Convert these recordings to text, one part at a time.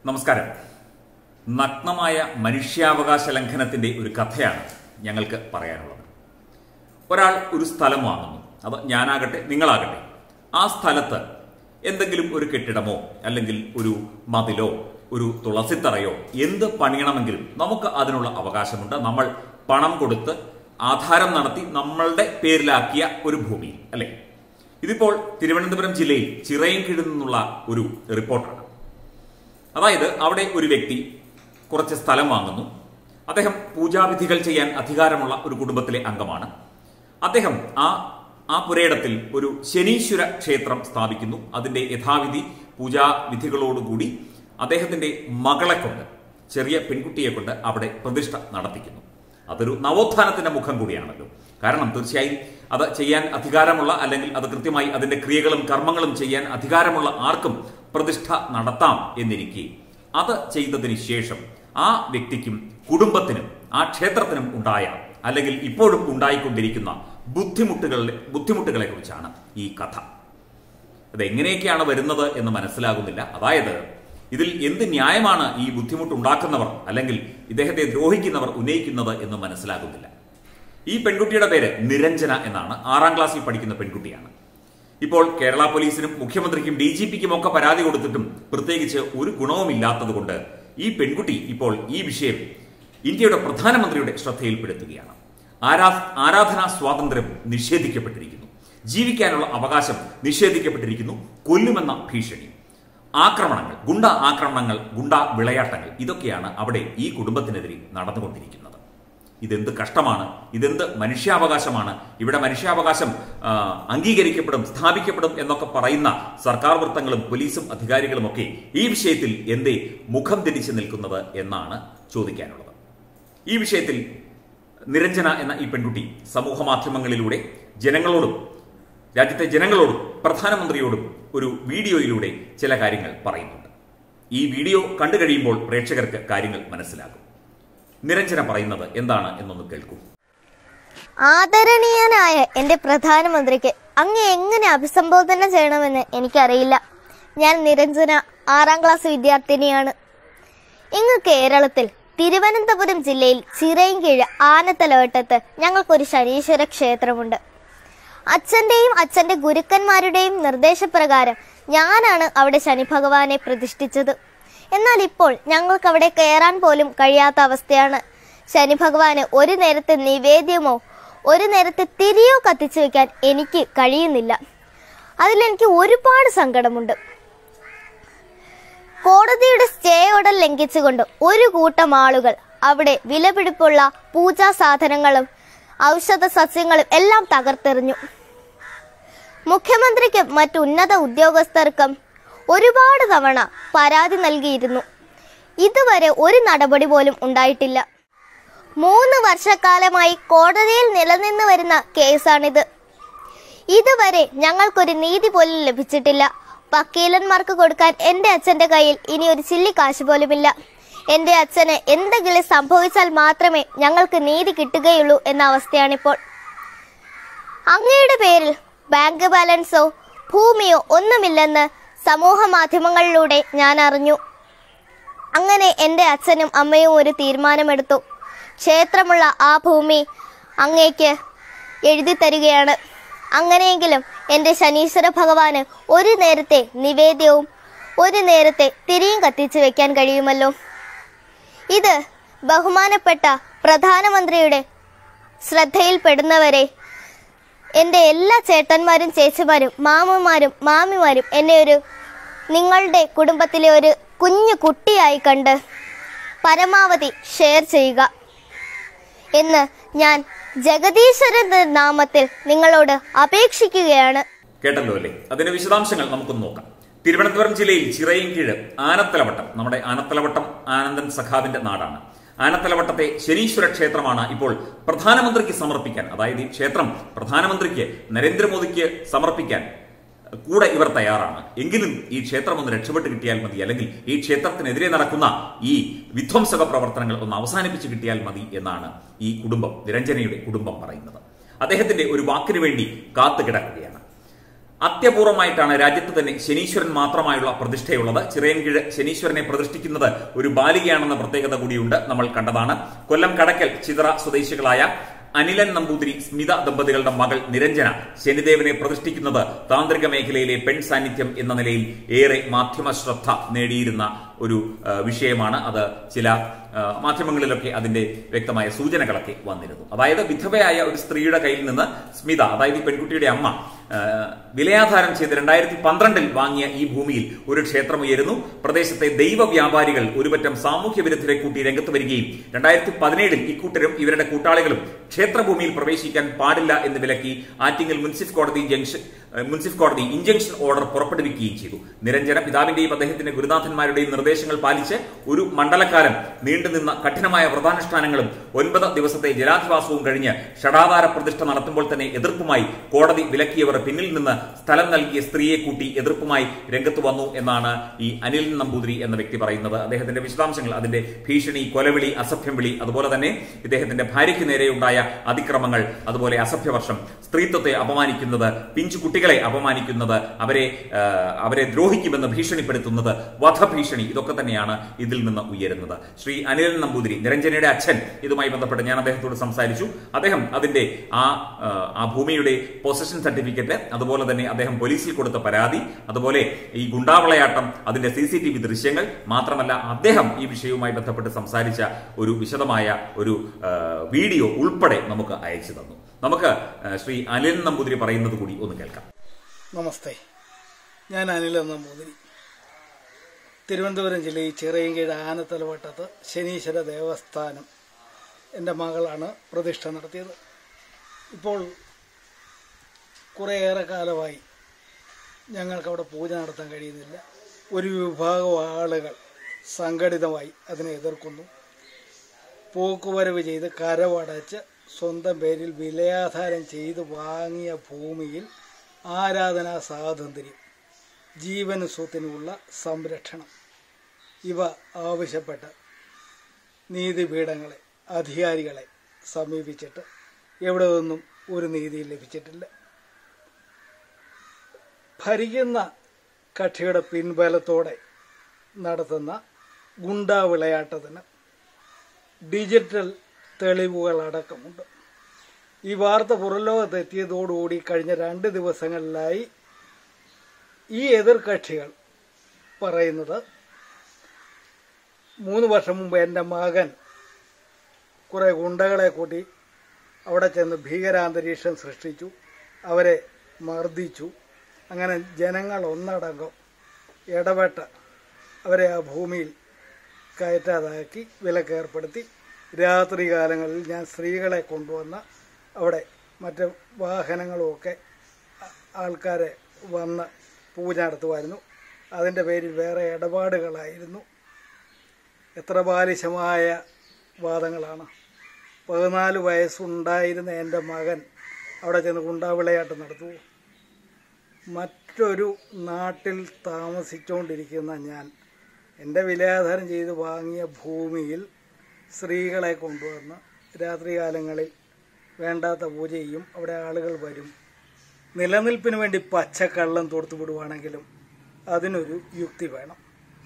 നമസ്കാരം നഗ്നമായ മനുഷ്യാവകാശ ലംഘനത്തിന്റെ ഒരു കഥയാണ് ഞങ്ങൾക്ക് പറയാനുള്ളത് ഒരാൾ ഒരു സ്ഥലം വാങ്ങുന്നു അത് ഞാനാകട്ടെ നിങ്ങളാകട്ടെ ആ സ്ഥലത്ത് എന്തെങ്കിലും ഒരു കെട്ടിടമോ അല്ലെങ്കിൽ ഒരു മതിലോ ഒരു തുളസിത്തറയോ എന്ത് പണിയണമെങ്കിലും നമുക്ക് അതിനുള്ള അവകാശമുണ്ട് നമ്മൾ പണം കൊടുത്ത് ആധാരം നടത്തി നമ്മളുടെ പേരിലാക്കിയ ഒരു ഭൂമിയിൽ അല്ലെ ഇതിപ്പോൾ തിരുവനന്തപുരം ജില്ലയിൽ ചിറയൻകീഴിൽ നിന്നുള്ള ഒരു റിപ്പോർട്ടാണ് അതായത് അവിടെ ഒരു വ്യക്തി കുറച്ച് സ്ഥലം വാങ്ങുന്നു അദ്ദേഹം പൂജാവിധികൾ ചെയ്യാൻ അധികാരമുള്ള ഒരു കുടുംബത്തിലെ അംഗമാണ് അദ്ദേഹം ആ ആ പുരയിടത്തിൽ ഒരു ശനീശ്വര ക്ഷേത്രം സ്ഥാപിക്കുന്നു അതിന്റെ യഥാവിധി പൂജാവിധികളോടുകൂടി അദ്ദേഹത്തിന്റെ മകളെ കൊണ്ട് ചെറിയ പെൺകുട്ടിയെ കൊണ്ട് അവിടെ പ്രതിഷ്ഠ നടത്തിക്കുന്നു അതൊരു നവോത്ഥാനത്തിന്റെ മുഖം കൂടിയാണല്ലോ കാരണം തീർച്ചയായും അത് ചെയ്യാൻ അധികാരമുള്ള അല്ലെങ്കിൽ അത് കൃത്യമായി അതിന്റെ ക്രിയകളും കർമ്മങ്ങളും ചെയ്യാൻ അധികാരമുള്ള ആർക്കും പ്രതിഷ്ഠ നടത്താം എന്നിരിക്കെ അത് ചെയ്തതിന് ശേഷം ആ വ്യക്തിക്കും കുടുംബത്തിനും ആ ക്ഷേത്രത്തിനും ഉണ്ടായ അല്ലെങ്കിൽ ഇപ്പോഴും ഉണ്ടായിക്കൊണ്ടിരിക്കുന്ന ബുദ്ധിമുട്ടുകളുടെ ബുദ്ധിമുട്ടുകളെ കുറിച്ചാണ് ഈ കഥ അത് എങ്ങനെയൊക്കെയാണ് വരുന്നത് എന്ന് മനസ്സിലാകുന്നില്ല അതായത് ഇതിൽ എന്ത് ന്യായമാണ് ഈ ബുദ്ധിമുട്ട് ഉണ്ടാക്കുന്നവർ അല്ലെങ്കിൽ ഇദ്ദേഹത്തെ ദ്രോഹിക്കുന്നവർ ഉന്നയിക്കുന്നത് എന്ന് മനസ്സിലാകുന്നില്ല ഈ പെൺകുട്ടിയുടെ പേര് നിരഞ്ജന എന്നാണ് ആറാം ക്ലാസ്സിൽ പഠിക്കുന്ന പെൺകുട്ടിയാണ് ഇപ്പോൾ കേരള പോലീസിനും മുഖ്യമന്ത്രിക്കും ഡി ജി പിക്കും ഒക്കെ പരാതി കൊടുത്തിട്ടും പ്രത്യേകിച്ച് ഒരു ഗുണവുമില്ലാത്തത് കൊണ്ട് ഈ പെൺകുട്ടി ഇപ്പോൾ ഈ വിഷയം ഇന്ത്യയുടെ പ്രധാനമന്ത്രിയുടെ ശ്രദ്ധയിൽപ്പെടുത്തുകയാണ് ആരാ ആരാധനാ സ്വാതന്ത്ര്യം നിഷേധിക്കപ്പെട്ടിരിക്കുന്നു ജീവിക്കാനുള്ള അവകാശം നിഷേധിക്കപ്പെട്ടിരിക്കുന്നു കൊല്ലുമെന്ന ഭീഷണി ആക്രമണങ്ങൾ ഗുണ്ട ആക്രമണങ്ങൾ ഗുണ്ട വിളയാട്ടങ്ങൾ ഇതൊക്കെയാണ് അവിടെ ഈ കുടുംബത്തിനെതിരെ നടന്നുകൊണ്ടിരിക്കുന്നത് ഇതെന്ത് കഷ്ടമാണ് ഇതെന്ത് മനുഷ്യാവകാശമാണ് ഇവിടെ മനുഷ്യാവകാശം ആ, അംഗീകരിക്കപ്പെടും സ്ഥാപിക്കപ്പെടും എന്നൊക്കെ പറയുന്ന സർക്കാർ വൃത്തങ്ങളും പോലീസും അധികാരികളും ഒക്കെ ഈ വിഷയത്തിൽ എന്തേ മുഖം തിരിച്ചു നിൽക്കുന്നത് എന്നാണ് ചോദിക്കാനുള്ളത് ഈ വിഷയത്തിൽ നിരഞ്ജന എന്ന ഈ പെൺകുട്ടി സമൂഹ മാധ്യമങ്ങളിലൂടെ ജനങ്ങളോടും രാജ്യത്തെ ജനങ്ങളോടും പ്രധാനമന്ത്രിയോടും ഒരു വീഡിയോയിലൂടെ ചില കാര്യങ്ങൾ പറയുന്നുണ്ട് ഈ വീഡിയോ കണ്ടു കഴിയുമ്പോൾ പ്രേക്ഷകർക്ക് കാര്യങ്ങൾ മനസ്സിലാകും നിരഞ്ജന പറയുന്നത് എന്താണ് എന്നൊന്ന് കേൾക്കൂ ആദരണീയനായ എന്റെ പ്രധാനമന്ത്രിക്ക് അങ്ങ് എങ്ങനെ അഭിസംബോധന ചെയ്യണമെന്ന് എനിക്കറിയില്ല ഞാൻ നിരഞ്ജന ആറാം ക്ലാസ് വിദ്യാർത്ഥിനിയാണ് ഇങ്ങ് കേരളത്തിൽ തിരുവനന്തപുരം ജില്ലയിൽ ചിറയൻകീഴ് ആനത്തലവട്ടത്ത് ഞങ്ങൾക്കൊരു ശനീശ്വര ക്ഷേത്രമുണ്ട് അച്ഛന്റെയും അച്ഛന്റെ ഗുരുക്കന്മാരുടെയും നിർദ്ദേശപ്രകാരം ഞാനാണ് അവിടെ ശനി ഭഗവാനെ പ്രതിഷ്ഠിച്ചത് എന്നാൽ ഇപ്പോൾ ഞങ്ങൾക്ക് അവിടെ കയറാൻ പോലും കഴിയാത്ത അവസ്ഥയാണ് ശനി ഭഗവാന് ഒരു നേരത്തെ നിവേദ്യമോ ഒരു നേരത്തെ തിരിയോ കത്തിച്ചു വെക്കാൻ എനിക്ക് കഴിയുന്നില്ല അതിലെനിക്ക് ഒരുപാട് സങ്കടമുണ്ട് കോടതിയുടെ സ്റ്റേ ഓർഡർ ലംഘിച്ചുകൊണ്ട് ഒരു കൂട്ടം ആളുകൾ അവിടെ വിലപിടിപ്പുള്ള പൂജാ സാധനങ്ങളും ഔഷധ സസ്യങ്ങളും എല്ലാം തകർത്തെറിഞ്ഞു മുഖ്യമന്ത്രിക്കും മറ്റു ഉന്നത ഉദ്യോഗസ്ഥർക്കും ഒരുപാട് തവണ പരാതി നൽകിയിരുന്നു ഇതുവരെ ഒരു നടപടി പോലും ഉണ്ടായിട്ടില്ല മൂന്ന് വർഷക്കാലമായി കോടതിയിൽ നിലനിന്ന് വരുന്ന കേസാണിത് ഇതുവരെ ഞങ്ങൾക്കൊരു നീതി പോലും ലഭിച്ചിട്ടില്ല വക്കീലന്മാർക്ക് കൊടുക്കാൻ എന്റെ അച്ഛന്റെ കയ്യിൽ ഇനി ഒരു ചില്ലി കാശ് പോലുമില്ല എന്റെ അച്ഛന് എന്തെങ്കിലും സംഭവിച്ചാൽ മാത്രമേ ഞങ്ങൾക്ക് നീതി കിട്ടുകയുള്ളൂ എന്ന അവസ്ഥയാണിപ്പോൾ അങ്ങയുടെ പേരിൽ ബാങ്ക് ബാലൻസോ ഭൂമിയോ ഒന്നുമില്ലെന്ന് സമൂഹ മാധ്യമങ്ങളിലൂടെ ഞാൻ അറിഞ്ഞു അങ്ങനെ എൻ്റെ അച്ഛനും അമ്മയും ഒരു തീരുമാനമെടുത്തു ക്ഷേത്രമുള്ള ആ ഭൂമി അങ്ങേക്ക് എഴുതി തരികയാണ് അങ്ങനെയെങ്കിലും എൻ്റെ ശനീശ്വര ഭഗവാന് ഒരു നേരത്തെ നിവേദ്യവും ഒരു നേരത്തെ തിരിയും കത്തിച്ചു വെക്കാൻ കഴിയുമല്ലോ ഇത് ബഹുമാനപ്പെട്ട പ്രധാനമന്ത്രിയുടെ ശ്രദ്ധയിൽപ്പെടുന്നവരെ എൻ്റെ എല്ലാ ചേട്ടന്മാരും ചേച്ചിമാരും മാമന്മാരും മാമിമാരും എന്നെ ഒരു നിങ്ങളുടെ കുടുംബത്തിലെ ഒരു കുഞ്ഞു കുട്ടിയായി കണ്ട് പരമാവധി ഷെയർ ചെയ്യുക എന്ന് ഞാൻ ജഗദീശ്വരന്റെ നാമത്തിൽ നിങ്ങളോട് അപേക്ഷിക്കുകയാണ് കേട്ടല്ലോ അല്ലേ അതിന്റെ വിശദാംശങ്ങൾ നമുക്കൊന്ന് നോക്കാം തിരുവനന്തപുരം ജില്ലയിൽ ചിറയൻകീഴ് ആനത്തലവട്ടം നമ്മുടെ ആനത്തലവട്ടം ആനന്ദൻ സഖാവിന്റെ നാടാണ് ആനത്തലവട്ടത്തെ ശനീശ്വര ക്ഷേത്രമാണ് ഇപ്പോൾ പ്രധാനമന്ത്രിക്ക് സമർപ്പിക്കാൻ അതായത് ഈ ക്ഷേത്രം പ്രധാനമന്ത്രിക്ക് നരേന്ദ്രമോദിക്ക് സമർപ്പിക്കാൻ കൂടെ ഇവർ തയ്യാറാണ് എങ്കിലും ഈ ക്ഷേത്രം ഒന്ന് രക്ഷപ്പെട്ട് കിട്ടിയാൽ മതി അല്ലെങ്കിൽ ഈ ക്ഷേത്രത്തിനെതിരെ നടക്കുന്ന ഈ വിധ്വംസക പ്രവർത്തനങ്ങൾ ഒന്ന് അവസാനിപ്പിച്ച് കിട്ടിയാൽ മതി എന്നാണ് ഈ കുടുംബം നിരഞ്ജനയുടെ കുടുംബം പറയുന്നത് അദ്ദേഹത്തിന്റെ ഒരു വാക്കിനു വേണ്ടി കാത്തു കിടക്കുകയാണ് അത്യപൂർവമായിട്ടാണ് രാജ്യത്ത് തന്നെ ശനീശ്വരൻ മാത്രമായുള്ള പ്രതിഷ്ഠയുള്ളത് ചിറയൻകീഴ് ശനീശ്വരനെ പ്രതിഷ്ഠിക്കുന്നത് ഒരു ബാലികയാണെന്ന പ്രത്യേകത കൂടിയുണ്ട് നമ്മൾ കണ്ടതാണ് കൊല്ലം കടക്കൽ ചിതറ സ്വദേശികളായ അനിലൻ നമ്പൂതിരി സ്മിത ദമ്പതികളുടെ മകൾ നിരഞ്ജന ശനിദേവനെ പ്രതിഷ്ഠിക്കുന്നത് താന്ത്രിക മേഖലയിലെ പെൺ സാന്നിധ്യം എന്ന നിലയിൽ ഏറെ മാധ്യമ ശ്രദ്ധ നേടിയിരുന്ന ഒരു ആ, വിഷയമാണ് അത് ചില ആ, മാധ്യമങ്ങളിലൊക്കെ അതിന്റെ വ്യക്തമായ സൂചനകളൊക്കെ വന്നിരുന്നു അതായത് വിധവയായ ഒരു സ്ത്രീയുടെ കയ്യിൽ നിന്ന് സ്മിത അതായത് ഈ പെൺകുട്ടിയുടെ അമ്മ ആ, വിലയാധാരം ചെയ്ത് രണ്ടായിരത്തി പന്ത്രണ്ടിൽ വാങ്ങിയ ഈ ഭൂമിയിൽ ഒരു ക്ഷേത്രം ഉയരുന്നു പ്രദേശത്തെ ദൈവ വ്യാപാരികൾ ഒരുപറ്റം സാമൂഹ്യ വിരുദ്ധരെ കൂട്ടി രംഗത്ത് വരികയും രണ്ടായിരത്തി പതിനേഴിൽ ഇക്കൂട്ടരും ഇവരുടെ കൂട്ടാളികളും ക്ഷേത്രഭൂമിയിൽ പ്രവേശിക്കാൻ പാടില്ല എന്ന് വിലക്കി ആറ്റിങ്ങൽ മുൻസിഫ് കോടതി ജംഗ്ഷൻ ഏഹ് മുൻസിഫ് കോടതി ഇഞ്ചക്ഷൻ ഓർഡർ പുറപ്പെടുവിക്കുകയും ചെയ്തു നിരഞ്ജന പിതാവിന്റെയും അദ്ദേഹത്തിന്റെ ഗുരുനാഥന്മാരുടെയും നിർദ്ദേശങ്ങൾ പാലിച്ച് ഒരു മണ്ഡലക്കാലം നീണ്ടുനിന്ന കഠിനമായ വ്രതാനുഷ്ഠാനങ്ങളും ഒൻപത് ദിവസത്തെ ജലാധിവാസവും കഴിഞ്ഞ് ഷടാധാര പ്രതിഷ്ഠ നടത്തുമ്പോൾ തന്നെ എതിർപ്പുമായി കോടതി വിലക്കിയവർ പിന്നിൽ നിന്ന് സ്ഥലം നൽകിയ സ്ത്രീയെ കൂട്ടി എതിർപ്പുമായി രംഗത്ത് വന്നു എന്നാണ് ഈ അനിൽ നമ്പൂതിരി എന്ന വ്യക്തി പറയുന്നത് അദ്ദേഹത്തിന്റെ വിശദാംശങ്ങൾ അതിന്റെ ഭീഷണി കൊലവിളി അസഭ്യം വിളി അതുപോലെ തന്നെ ഇദ്ദേഹത്തിന്റെ ഭാര്യയ്ക്ക് നേരെയുണ്ടായ അതിക്രമങ്ങൾ അതുപോലെ അസഭ്യവർഷം സ്ത്രീത്വത്തെ അപമാനിക്കുന്നത് പിഞ്ചു കുട്ടികളെ അപമാനിക്കുന്നത് അവരെ ആ, അവരെ ദ്രോഹിക്കുമെന്ന് ഭീഷണിപ്പെടുത്തുന്നത് വധഭീഷണി ഇതൊക്കെ തന്നെയാണ് ഇതിൽ നിന്ന് ഉയരുന്നത് ശ്രീ അനിലൻ നമ്പൂതിരി നിരഞ്ജനയുടെ അച്ഛൻ ഇതുമായി ബന്ധപ്പെട്ട് ഞാൻ അദ്ദേഹത്തോട് സംസാരിച്ചു അദ്ദേഹം അതിന്റെ ആ ആ, ആ ഭൂമിയുടെ പൊസഷൻ സർട്ടിഫിക്കറ്റ് അതുപോലെ തന്നെ അദ്ദേഹം പോലീസിൽ കൊടുത്ത പരാതി അതുപോലെ ഈ ഗുണ്ടാവളയാട്ടം അതിന്റെ സി സി ടി വി ദൃശ്യങ്ങൾ മാത്രമല്ല അദ്ദേഹം ഈ വിഷയവുമായി ബന്ധപ്പെട്ട് സംസാരിച്ച ഒരു വിശദമായ ഒരു ആ, വീഡിയോ ഉൾപ്പെടെ നമുക്ക് അയച്ചു തന്നു നമുക്ക് ആ, ശ്രീ അനിലൻ നമ്പൂതിരി പറയുന്നത് കൂടി ഒന്ന് കേൾക്കാം നമസ്തേ ഞാൻ അനിൽ നമ്പൂതിരി തിരുവനന്തപുരം ജില്ലയിൽ ചിറയൻകീഴ് ആനത്തലവട്ടത്ത് ശനീശ്വര ദേവസ്ഥാനം എൻ്റെ മകളാണ് പ്രതിഷ്ഠ നടത്തിയത് ഇപ്പോൾ കുറേയേറെ കാലമായി ഞങ്ങൾക്ക് അവിടെ പൂജ നടത്താൻ കഴിയുന്നില്ല ഒരു വിഭാഗം ആളുകൾ സംഘടിതമായി അതിനെ എതിർക്കുന്നു പോക്കുവരവ് ചെയ്ത് കരവടച്ച് സ്വന്തം പേരിൽ വിലയാധാരം ചെയ്ത് വാങ്ങിയ ഭൂമിയിൽ ആരാധനാ സ്വാതന്ത്ര്യം ജീവന് സ്വത്തിനുമുള്ള സംരക്ഷണം ഇവ ആവശ്യപ്പെട്ട് നീതിപീഠങ്ങളെ അധികാരികളെ സമീപിച്ചിട്ട് എവിടെ നിന്നും ഒരു നീതിയും ലഭിച്ചിട്ടില്ല ഭരിക്കുന്ന കക്ഷിയുടെ പിൻബലത്തോടെ നടത്തുന്ന ഗുണ്ടാ വിളയാട്ടത്തിന് ഡിജിറ്റൽ തെളിവുകളടക്കമുണ്ട് ഈ വാർത്ത പുറംലോകത്ത് എത്തിയതോടുകൂടി കഴിഞ്ഞ രണ്ട് ദിവസങ്ങളിലായി ഈ എതിർകക്ഷികൾ പറയുന്നത് മൂന്ന് വർഷം മുമ്പ് എൻ്റെ മകൻ കുറെ ഗുണ്ടകളെ കൂട്ടി അവിടെ ചെന്ന് ഭീകരാന്തരീക്ഷം സൃഷ്ടിച്ചു അവരെ മർദ്ദിച്ചു അങ്ങനെ ജനങ്ങൾ ഒന്നടങ്കം ഇടപെട്ട് അവരെ ആ ഭൂമിയിൽ കയറ്റാതാക്കി വിലക്കേർപ്പെടുത്തി രാത്രി കാലങ്ങളിൽ ഞാൻ സ്ത്രീകളെ കൊണ്ടുവന്ന് അവിടെ മറ്റ് വാഹനങ്ങളുമൊക്കെ ആ- ആൾക്കാരെ വന്ന് പൂജ നടത്തുമായിരുന്നു അതിൻ്റെ പേരിൽ വേറെ ഇടപാടുകളായിരുന്നു എത്ര ബാലിശമായ വാദങ്ങളാണ് പതിനാല് വയസ്സുണ്ടായിരുന്ന എൻ്റെ മകൻ അവിടെ ചെന്ന് ഗുണ്ടാവിളയാട്ടം നടത്തുമോ മറ്റൊരു നാട്ടിൽ താമസിച്ചുകൊണ്ടിരിക്കുന്ന ഞാൻ എൻ്റെ വിലയാധാരം ചെയ്ത് വാങ്ങിയ ഭൂമിയിൽ സ്ത്രീകളെ കൊണ്ടുവന്ന് രാത്രികാലങ്ങളിൽ വേണ്ടാത്ത പൂജ ചെയ്യും അവിടെ ആളുകൾ വരും നിലനിൽപ്പിന് വേണ്ടി പച്ചക്കള്ളം തൊടുത്തു വിടുവാണെങ്കിലും അതിനൊരു യുക്തി വേണം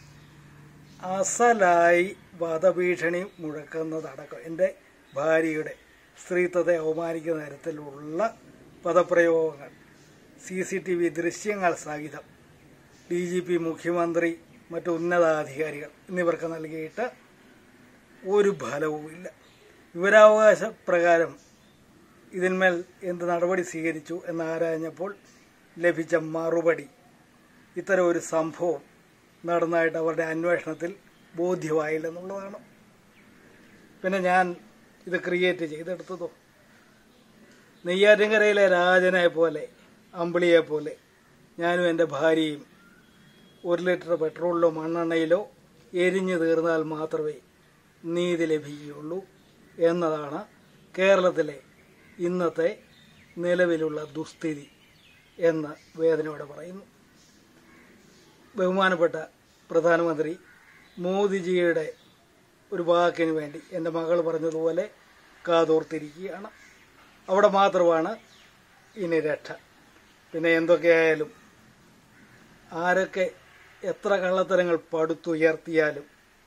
അസലായി വധഭീഷണി മുഴക്കുന്നതടക്കം എൻ്റെ ഭാര്യയുടെ സ്ത്രീത്വത്തെ അവമാനിക്കുന്ന തരത്തിലുള്ള പദപ്രയോഗങ്ങൾ സി സി ടി വി ദൃശ്യങ്ങൾ സഹിതം ഡി ജി പി മുഖ്യമന്ത്രി മറ്റു ഉന്നതാധികാരികൾ എന്നിവർക്ക് നൽകിയിട്ട് ഒരു ഫലവുമില്ല വിവരാവകാശ പ്രകാരം ഇതിന്മേൽ എന്ത് നടപടി സ്വീകരിച്ചു എന്നാരാഞ്ഞപ്പോൾ ലഭിച്ച മറുപടി ഇത്തരം ഒരു സംഭവം നടന്നതായിട്ട് അവരുടെ അന്വേഷണത്തിൽ ബോധ്യമായില്ലെന്നുള്ളതാണ് പിന്നെ ഞാൻ ഇത് ക്രിയേറ്റ് ചെയ്തെടുത്തതോ നെയ്യാറ്റിൻകരയിലെ രാജനെ പോലെ അമ്പിളിയെ പോലെ ഞാനും എൻ്റെ ഭാര്യയും ഒരു ലിറ്റർ പെട്രോളിലോ മണ്ണെണ്ണയിലോ എരിഞ്ഞു തീർന്നാൽ മാത്രമേ നീതി ലഭിക്കുകയുള്ളൂ എന്നതാണ് കേരളത്തിലെ ഇന്നത്തെ നിലവിലുള്ള ദുസ്ഥിതി എന്ന് വേദനയോടെ പറയുന്നു ബഹുമാനപ്പെട്ട പ്രധാനമന്ത്രി മോദിജിയുടെ ഒരു വാക്കിന് വേണ്ടി എൻ്റെ മകൾ പറഞ്ഞതുപോലെ കാതോർത്തിരിക്കുകയാണ് അവിടെ മാത്രമാണ് ഇനി രക്ഷ പിന്നെ എന്തൊക്കെയായാലും ആരൊക്കെ എത്ര കള്ളത്തരങ്ങൾ പടുത്തുയർത്തിയാലും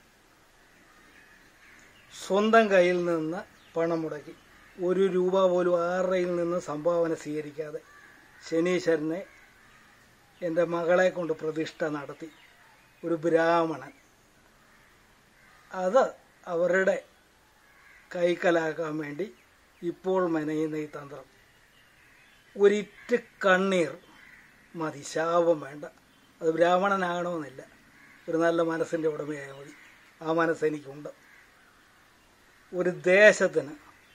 സ്വന്തം കയ്യിൽ നിന്ന് പണം മുടക്കി ഒരു രൂപ പോലും ആരുടെയിൽ നിന്ന് സംഭാവന സ്വീകരിക്കാതെ ശനീശ്വരനെ എൻ്റെ മകളെ കൊണ്ട് പ്രതിഷ്ഠ നടത്തി ഒരു ബ്രാഹ്മണൻ അത് അവരുടെ കൈക്കലാക്കാൻ വേണ്ടി ഇപ്പോൾ മെനയുന്ന ഈ തന്ത്രം ഒരിറ്റ് കണ്ണീർ മതി ശാപം വേണ്ട അത് ബ്രാഹ്മണനാകണമെന്നില്ല ഒരു നല്ല മനസ്സിൻ്റെ ഉടമയായാൽ മതി ആ മനസ്സ് എനിക്കുണ്ട് ഒരു ദേശത്തിന്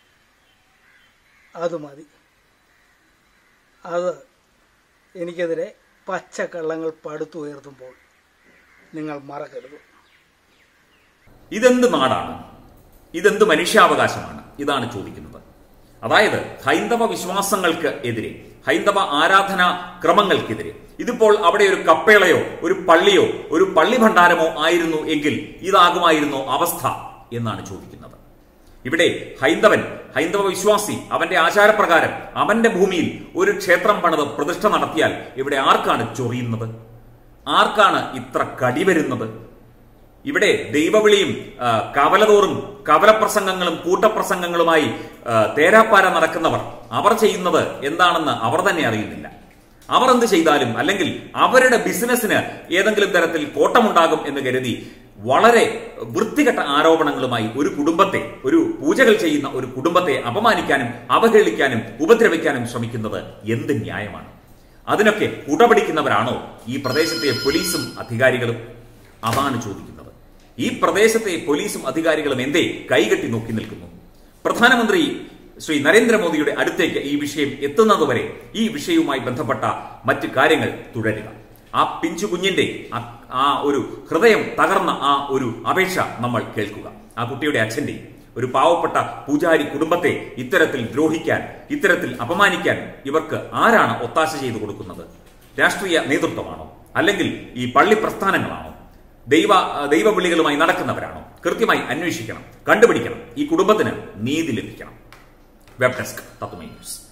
അത് മതി അത് എനിക്കെതിരെ പച്ചക്കള്ളങ്ങൾ പടുത്തുയർത്തുമ്പോൾ നിങ്ങൾ മറക്കരുത് ഇതെന്ത് നാടാണ് ഇതെന്ത് മനുഷ്യാവകാശമാണ് ഇതാണ് ചോദിക്കുന്നത് അതായത് ഹൈന്ദവ വിശ്വാസങ്ങൾക്ക് എതിരെ ഹൈന്ദവ ആരാധനാ ക്രമങ്ങൾക്കെതിരെ ഇതിപ്പോൾ അവിടെ ഒരു കപ്പേളയോ ഒരു പള്ളിയോ ഒരു പള്ളി ഭണ്ഡാരമോ ആയിരുന്നു എങ്കിൽ ഇതാകുമായിരുന്നോ അവസ്ഥ എന്നാണ് ചോദിക്കുന്നത് ഇവിടെ ഹൈന്ദവൻ ഹൈന്ദവ വിശ്വാസി അവന്റെ ആചാരപ്രകാരം അവന്റെ ഭൂമിയിൽ ഒരു ക്ഷേത്രം പണിത് പ്രതിഷ്ഠ നടത്തിയാൽ ഇവിടെ ആർക്കാണ് ചൊറിയുന്നത് ആർക്കാണ് ഇത്ര കടി വരുന്നത് ഇവിടെ ദൈവവിളിയും ആ, കവലതോറും കവലപ്രസംഗങ്ങളും കൂട്ടപ്രസംഗങ്ങളുമായി ആ, തേരാപ്പാര നടക്കുന്നവർ അവർ ചെയ്യുന്നത് എന്താണെന്ന് അവർ തന്നെ അറിയുന്നില്ല അവർ എന്ത് ചെയ്താലും അല്ലെങ്കിൽ അവരുടെ ബിസിനസ്സിന് ഏതെങ്കിലും തരത്തിൽ കോട്ടമുണ്ടാകും എന്ന് കരുതി വളരെ വൃത്തികെട്ട ആരോപണങ്ങളുമായി ഒരു കുടുംബത്തെ ഒരു പൂജകൾ ചെയ്യുന്ന ഒരു കുടുംബത്തെ അപമാനിക്കാനും അവഹേളിക്കാനും ഉപദ്രവിക്കാനും ശ്രമിക്കുന്നത് എന്ത് ന്യായമാണ് അതിനൊക്കെ കുടപിടിക്കുന്നവരാണോ ഈ പ്രദേശത്തെ പോലീസും അധികാരികളും അതാണ് ചോദിക്കുന്നത് ഈ പ്രദേശത്തെ പോലീസും അധികാരികളും എന്തേ കൈകെട്ടി നോക്കി നിൽക്കുന്നു പ്രധാനമന്ത്രി ശ്രീ നരേന്ദ്രമോദിയുടെ അടുത്തേക്ക് ഈ വിഷയം എത്തുന്നതുവരെ ഈ വിഷയവുമായി ബന്ധപ്പെട്ട മറ്റ് കാര്യങ്ങൾ തുടരുക ആ പിഞ്ചു കുഞ്ഞിന്റെ ആ- ആ ഒരു ഹൃദയം തകർന്ന ആ ഒരു അപേക്ഷ നമ്മൾ കേൾക്കുക ആ കുട്ടിയുടെ അച്ഛന്റെ ഒരു പാവപ്പെട്ട പൂജാരി കുടുംബത്തെ ഇത്തരത്തിൽ ദ്രോഹിക്കാൻ ഇത്തരത്തിൽ അപമാനിക്കാൻ ഇവർക്ക് ആരാണ് ഒത്താശ ചെയ്തു കൊടുക്കുന്നത് രാഷ്ട്രീയ നേതൃത്വമാണോ അല്ലെങ്കിൽ ഈ പള്ളി പ്രസ്ഥാനങ്ങളാണോ ദൈവ ദൈവവിളികളുമായി നടക്കുന്നവരാണോ കൃത്യമായി അന്വേഷിക്കണം കണ്ടുപിടിക്കണം ഈ കുടുംബത്തിന് നീതി ലഭിക്കണം വെബ് ഡെസ്ക് തത്വമൈ ന്യൂസ്